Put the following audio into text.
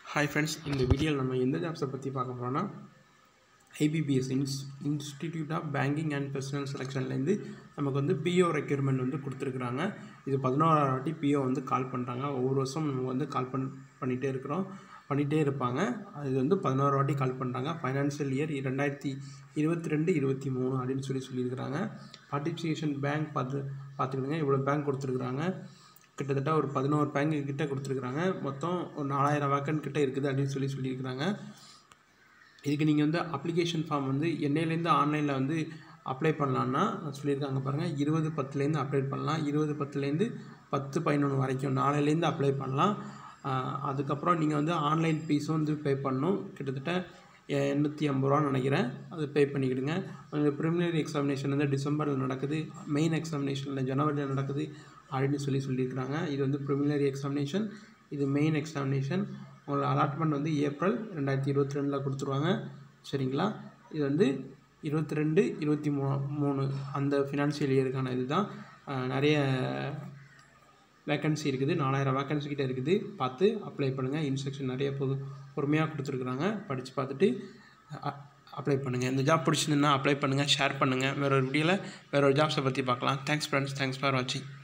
hi friends இந்த வீடியோவில் நம்ம எந்த ஜாப்ஸை பற்றி பார்க்க போகிறோன்னா IBPS ins institute of banking and personnel செலெக்ஷன்லேருந்து நமக்கு வந்து பிஓ ரெக்யூர்மெண்ட் வந்து கொடுத்துருக்குறாங்க இது பதினோராம் வாட்டி பிஓ வந்து கால் பண்ணுறாங்க ஒவ்வொரு வருஷம் நம்ம வந்து கால் பண் பண்ணிகிட்டே இருக்கிறோம் பண்ணிகிட்டே இருப்பாங்க அது வந்து பதினோரு வாட்டி கால் பண்ணுறாங்க ஃபைனான்சியல் இயர் ரெண்டாயிரத்தி இருபத்தி ரெண்டு இருபத்தி மூணு அப்படின்னு சொல்லி சொல்லியிருக்கிறாங்க பார்ட்டிசிபேஷன் பேங்க் பார்த்து பார்த்துக்கிடுங்க இவ்வளோ பேங்க் கொடுத்துருக்குறாங்க கிட்டத்தட்ட ஒரு பதினோரு பேங்க் கிட்ட கொடுத்துருக்குறாங்க மொத்தம் ஒரு நாலாயிரம் வேக்கன் கிட்ட இருக்குது அப்படின்னு சொல்லி சொல்லியிருக்கிறாங்க இதுக்கு நீங்கள் வந்து அப்ளிகேஷன் ஃபார்ம் வந்து என்னையிலேருந்து ஆன்லைனில் வந்து அப்ளை பண்ணலான்னா சொல்லியிருக்காங்க பாருங்கள் இருபது பத்துலேருந்து அப்ளை பண்ணலாம் இருபது பத்துலேருந்து பத்து பதினொன்று வரைக்கும் நாளையிலேருந்து அப்ளை பண்ணலாம் ஆஹ் அதுக்கப்புறம் நீங்கள் வந்து ஆன்லைன் ஃபீஸும் வந்து பே பண்ணணும் கிட்டத்தட்ட எ- எண்ணூற்றி ஐம்பது ரூபான்னு நினைக்கிறேன் அது பே பண்ணிக்கிடுங்க உங்களுக்கு ப்ரிலிமினரி எக்ஸாமினேஷன் வந்து டிசம்பரில் நடக்குது மெயின் எக்ஸாமினேஷனில் ஜனவரியில் நடக்குது அப்படின்னு சொல்லி சொல்லியிருக்கிறாங்க இது வந்து ப்ரிலிமினரி எக்ஸாமினேஷன் இது மெயின் எக்ஸாமினேஷன் உங்களோட அலாட்மெண்ட் வந்து ஏப்ரல் ரெண்டாயிரத்தி இருபத்தி ரெண்டில் கொடுத்துருவாங்க சரிங்களா இது வந்து இருபத்தி ரெண்டு இருபத்தி மூணு மூணு அந்த ஃபினான்ஷியல் இயருக்கான இதுதான் ஆஹ் நிறைய வேக்கன்சி இருக்குது நாலாயிரம் வேக்கன்சி கிட்ட இருக்குது பார்த்து அப்ளை பண்ணுங்கள் இன்ஸ்ட்ரக்ஷன் நிறைய பொது பொறுமையாக கொடுத்துருக்குறாங்க படித்து பார்த்துட்டு அப்ளை பண்ணுங்கள் இந்த ஜாப் பிடிச்சிருந்ததுன்னா அப்ளை பண்ணுங்கள் ஷேர் பண்ணுங்கள் வேற ஒரு வீடியோவில் வேற ஒரு ஜாப்ஸை பற்றி பார்க்கலாம் தேங்க்ஸ் ஃப்ரெண்ட்ஸ் தேங்க்ஸ் ஃபார் வாட்சிங்